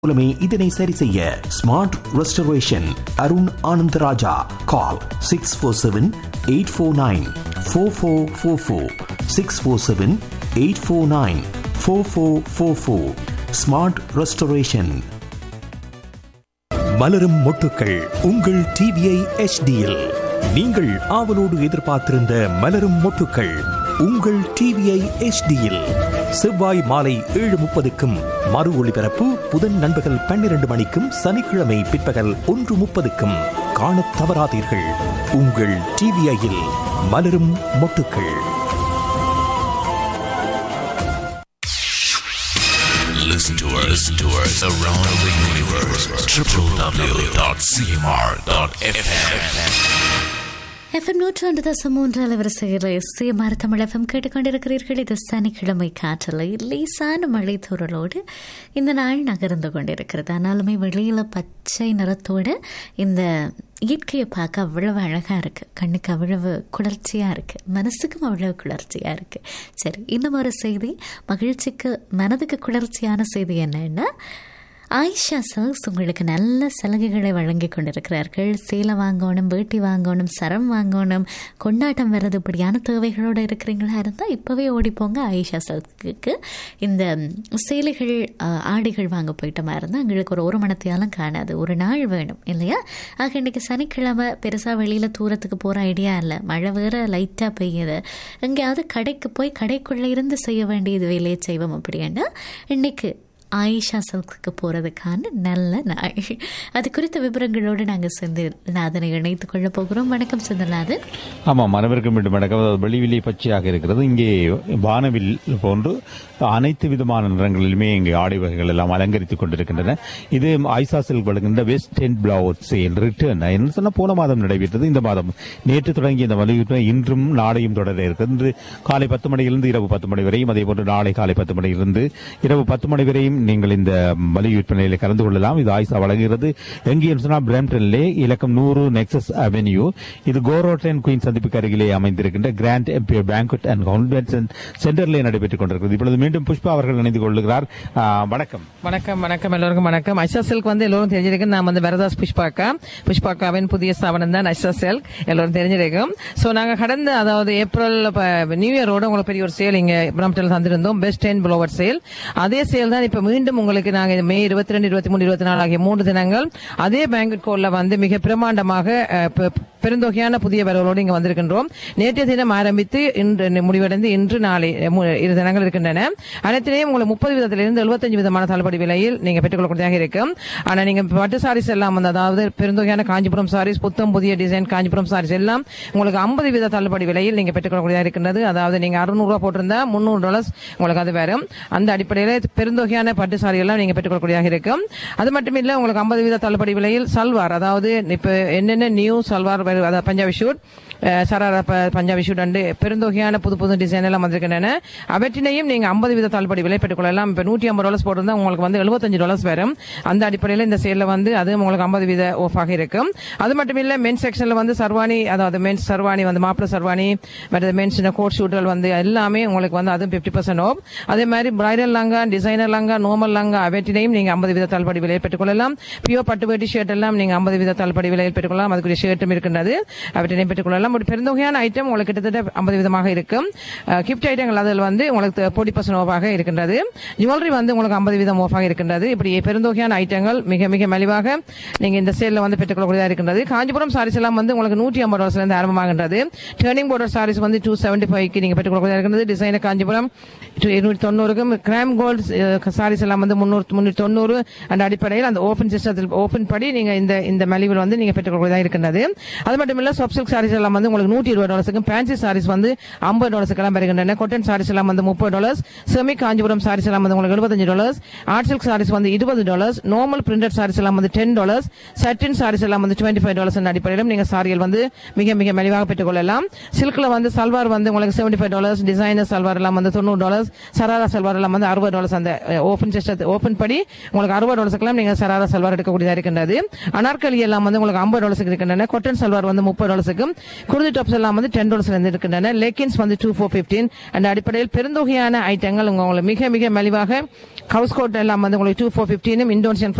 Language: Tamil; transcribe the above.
மூலமே இதனை சரி செய்ய smart restoration Arun Anandaraja call six four seven eight four nine four four four four six four seven eight four nine four four four four smart restoration மலரும் மொட்டுக்கள் உங்கள் டிவிஐ எச்டியில் நீங்கள் ஆவலோடு எதிர்பார்த்திருந்த மலரும் மொட்டுக்கள் உங்கள் டிவிஐ எச்டியில் செவ்வாய் மாலை ஏழு முப்பதுக்கும் மறு ஒளிபரப்பு புதன் நண்பகல் பன்னிரண்டு மணிக்கும் சனிக்கிழமை பிற்பகல் ஒன்று முப்பதுக்கும் காணத் தவறாதீர்கள் உங்கள் டிவிஐயில் மலரும் மொட்டுக்கள் Listen to us, listen to us around the universe. www.cmr.fm. FM நூற்றாண்டு தசம் மூன்று அலைவரிசையில் சிஎம்ஆர் தமிழ் எஃப்எம் கேட்டுக்கொண்டிருக்கிறீர்கள் இது சனிக்கிழமை காற்றலை லேசான மழை தூரலோடு இந்த நாள் நகர்ந்து கொண்டிருக்கிறது ஆனாலுமே வெளியில் பச்சை நிறத்தோடு இந்த இயற்கையை பார்க்க அவ்வளவு அழகாக இருக்குது கண்ணுக்கு அவ்வளவு குளிர்ச்சியாக இருக்குது மனசுக்கும் அவ்வளவு குளிர்ச்சியாக இருக்குது சரி இன்னும் ஒரு செய்தி மகிழ்ச்சிக்கு மனதுக்கு குளிர்ச்சியான செய்தி என்னன்னா ஆயிஷா சில்க்ஸ் உங்களுக்கு நல்ல சலுகைகளை வழங்கி கொண்டிருக்கிறார்கள் சேலை வாங்கணும் வேட்டி வாங்கணும் சரம் வாங்கணும் கொண்டாட்டம் வர்றது இப்படியான தேவைகளோடு இருக்கிறீங்களா இருந்தால் இப்போவே ஓடிப்போங்க ஆயிஷா சில்க்கு இந்த சேலைகள் அஹ், ஆடைகள் வாங்க போயிட்டமா இருந்தால் எங்களுக்கு ஒரு ஒரு மணத்தையாலும் காணாது ஒரு நாள் வேணும் இல்லையா ஆக இன்றைக்கி சனிக்கிழமை பெருசாக வெளியில் தூரத்துக்கு போகிற ஐடியா இல்லை மழை வேற லைட்டாக பெய்யுது எங்கேயாவது கடைக்கு போய் கடைக்குள்ளே இருந்து செய்ய வேண்டியது வேலையை செய்வோம் அப்படின்னா இன்னைக்கு ஆயிஷா சில்க்கு போகிறதுக்கான நல்ல நாள் அது குறித்த விவரங்களோடு நாங்கள் செந்தில்நாதனை இணைத்துக் கொள்ள போகிறோம் வணக்கம் செந்தில்நாதன் ஆமாம் அனைவருக்கும் மீண்டும் வணக்கம் அதாவது வெளிவிலி பச்சையாக இருக்கிறது இங்கே வானவில் போன்று அனைத்து விதமான நிறங்களிலுமே இங்கே ஆடை வகைகள் எல்லாம் அலங்கரித்துக் கொண்டிருக்கின்றன இது ஐசா சில்க் வழங்குகின்ற west end blowout sale return என்ன சொன்னா போன மாதம் நடைபெற்றது இந்த மாதம் நேற்று தொடங்கிய இந்த வலியுறுத்தல் இன்றும் நாளையும் தொடர இருக்கிறது இன்று காலை பத்து மணியிலிருந்து இரவு பத்து மணி வரையும் அதே போன்று நாளை காலை பத்து மணியிலிருந்து இரவு பத்து மணி வரையும் நீங்கள் இந்த மலிவு விற்பனையில் கலந்து கொள்ளலாம் இது ஆயிசா வழங்குகிறது எங்கே சொன்னா பிரம்டன்லே இலக்கம் நூறு நெக்ஸஸ் அவென்யூ இது கோரோட் அண்ட் குயின் சந்திப்புக்கு அருகிலே அமைந்திருக்கின்ற grand empire banquet and convention சென்டர்லே நடைபெற்றுக் கொண்டிருக்கிறது இப்பொழுது மீண்டும் புஷ்பா அவர்கள் இணைந்து கொள்ளுகிறார் ஆ, வணக்கம் வணக்கம் வணக்கம் எல்லோருக்கும் வணக்கம் ஐஷா சில்க் வந்து எல்லோரும் தெரிஞ்சிருக்கும் நான் வந்து வரதாஸ் புஷ்பாக்கா புஷ்பாக்காவின் புதிய ஸ்தாபனம் தான் ஐஷா சில்க் எல்லோரும் தெரிஞ்சிருக்கும் சோ நாங்க கடந்த அதாவது ஏப்ரல் ப- நியூ இயரோட உங்களுக்கு பெரிய ஒரு சேல் இங்க பிரம்டல் தந்திருந்தோம் பெஸ்ட் டென் ப்ளோவர் சேல் அதே சேல் தான் இப்ப மீண்டும் உங்களுக்கு நாங்க மே இருபத்தி ரெண்டு இருபத்தி மூணு இருபத்தி நாலு ஆகிய மூன்று தினங்கள் அதே பேங்கட் கோல்ல வந்து மிக பிரமாண்டமாக அஹ், பெ- பெருந்தொகையான புதிய வரவுகளோடு இங்க வந்திருக்கின்றோம் நேற்றைய தினம் ஆரம்பித்து இன்று முடிவடைந்து இன்று நாளை அஹ், மு- இரு தினங்கள் இருக்கின்றன அனைத்திலையும் உங்களுக்கு முப்பது விதத்திலிருந்து எழுபத்தஞ்சு விதமான தள்ளுபடி விலையில் நீங்க பெற்றுக்கொள்ளக்கூடியதாக இருக்கும் ஆனா நீங்க பட்டு சாரீஸ் எல்லாம் வந்து அதாவது பெருந்தொகையான காஞ்சிபுரம் சாரீஸ் புத்தம் புதிய டிசைன் காஞ்சிபுரம் சாரீஸ் எல்லாம் உங்களுக்கு ஐம்பது வித தள்ளுபடி விலையில் நீங்க பெற்றுக்கொள்ளக்கூடியதாக இருக்கின்றது அதாவது நீங்க அறுநூறு ரூபாய் போட்டிருந்தா முந்நூறு டாலர்ஸ் உங்களுக்கு அது வரும் அந்த அடிப்படையில் பெருந்தொகையான பட்டு சாரி எல்லாம் நீங்க பெற்றுக்கொள்ளக்கூடியதாக இருக்கும் அது மட்டும் இல்ல உங்களுக்கு ஐம்பது வீத தள்ளுபடி விலையில் சல்வார் அதாவது இப்ப என்னென்ன நியூ சல்வார் வருது, அதாவது பஞ்சாபி ஷூட் அஹ், சராரா ப- பஞ்சாபி ஷூட் அண்டு பெருந்தொகையான புது புது டிசைன் எல்லாம் வந்திருக்கின்றன அவற்றினையும் நீங்க ஐம்பது வீத தள்ளுபடி விலை பெற்றுக்கொள்ளலாம் இப்ப நூற்றி ஐம்பது டாலர்ஸ் போட்டிருந்தா உங்களுக்கு வந்து எழுபத்தஞ்சு டாலர்ஸ் வரும் அந்த அடிப்படையில் இந்த சேல்ல வந்து அது உங்களுக்கு ஐம்பது வீத ஆஃபாக இருக்கும் அது மட்டும் இல்ல மென்ஸ் செக்ஷன்ல வந்து சர்வாணி அதாவது மென்ஸ் சர்வாணி வந்து மாப்பிள சர்வாணி மற்ற மென்ஸ் கோட் ஷூட்கள் வந்து எல்லாமே உங்களுக்கு வந்து அதுவும் பிப்டி பர்சன்ட் ஆஃப் அதே மாதிரி bridal lehenga designer lehenga normal lehenga அவற்றினையும் நீங்க ஐம்பது வீத தள்ளுபடி விலையில் பெற்றுக்கொள்ளலாம் பியோ பட்டு வேட்டி ஷர்ட் எல்லாம் நீங்க ஐம்பது வீத தள்ளுபடி விலையில் பெற்றுக்கொள்ளலாம் அதுக்குரிய ஷர்ட்டும் இருக்கின்றது அவற்றினையும் பெற்றுக்கொள்ளலாம் ஒரு பெருந்தொகையான ஐட்டம் உங்களுக்கு கிட்டத்தட்ட ஐம்பது விதமாக இருக்கும் கிஃப்ட் ஐட்டங்கள் அதில் வந்து உங்களுக்கு பொடி பர்சன்ட் ஆஃபாக இருக்கின்றது ஜுவல்லரி வந்து உங்களுக்கு ஐம்பது வீதம் ஆஃபாக இருக்கின்றது இப்படி பெருந்தொகையான ஐட்டங்கள் மிக மிக மலிவாக நீங்க இந்த சேல்ல வந்து பெற்றுக்கொள்ளக்கூடியதாக இருக்கின்றது காஞ்சிபுரம் சாரீஸ் எல்லாம் வந்து உங்களுக்கு நூற்றி ஐம்பது டாலர்ஸ்ல இருந்து ஆரம்பமாகின்றது டேர்னிங் பார்டர் சாரீஸ் வந்து டூ செவன்டி ஃபைவ்க்கு நீங்க பெற்றுக்கொள்ளக்கூடியதாக இருக்கின்றது டிசைனர் காஞ்சிபுரம் இருநூற்றி தொண்ணூறுக்கும் கிராம் கோல்டு சாரீஸ் எல்லாம் வந்து முன்னூறு முன்னூற்றி தொண்ணூறு அந்த அடிப்படையில் அந்த ஓபன் சிஸ்டத்தில் ஓபன் படி நீங்க இந்த இந்த மலிவில் வந்து நீங்க பெற்றுக்கொள்ளக்கூடியதாக இருக்கின்றது அது மட்டும் இல்ல சாஃப்ட் சில்க் சாரீஸ் எல்லாம் வந்து உங்களுக்கு நூற்றி இருபது டாலர்ஸுக்கும் ஃபேன்சி சாரீஸ் வந்து ஐம்பது டாலர்ஸுக்கு எல்லாம் வருகின்றன கொட்டன் சாரீஸ் எல்லாம் வந்து முப்பது டாலர்ஸ் செமி காஞ்சிபுரம் சாரீஸ் எல்லாம் வந்து உங்களுக்கு எழுபத்தஞ்சு டாலர்ஸ் ஆர்ட் சில்க் சாரீஸ் வந்து இருபது டாலர்ஸ் நார்மல் பிரிண்டட் சாரீஸ் எல்லாம் வந்து டென் டாலர்ஸ் சட்டின் சாரீஸ் எல்லாம் வந்து டுவெண்ட்டி ஃபைவ் டாலர்ஸ் அடிப்படையிலும் நீங்க சாரிகள் வந்து மிக மிக மலிவாக பெற்றுக்கொள்ளலாம் சில்க்ல வந்து சல்வார் வந்து உங்களுக்கு seventy five dollars designer salwar எல்லாம் வந்து தொண்ணூறு டாலர்ஸ் சராரா சல்வார் எல்லாம் வந்து அறுபது டாலர்ஸ் அந்த ஓபன் சிஸ்டத்தை ஓபன் படி உங்களுக்கு அறுபது டாலர்ஸ்க்கெல்லாம் நீங்க சராரா சல்வார் எடுக்கக்கூடியதா இருக்கின்றது அனார்கலி எல்லாம் வந்து உங்களுக்கு ஐம்பது டாலர்ஸுக்கு இருக்கின்றன கொட்டன் சல்வார் வந்து முப்பது டாலர்ஸுக்கும் குருதி டாப்ஸ் எல்லாம் வந்து டென் டாலர்ஸ்ல இருந்து இருக்கின்றன லெக்கின்ஸ் வந்து டூ ஃபோர் பிப்டீன் அந்த அடிப்படையில் பெருந்தொகையான ஐட்டங்கள் உங்களுக்கு மிக மிக மலிவாக ஹவுஸ் கோட் எல்லாம் வந்து உங்களுக்கு டூ ஃபோர் ஃபிஃப்டினும் இண்டோனேஷியன்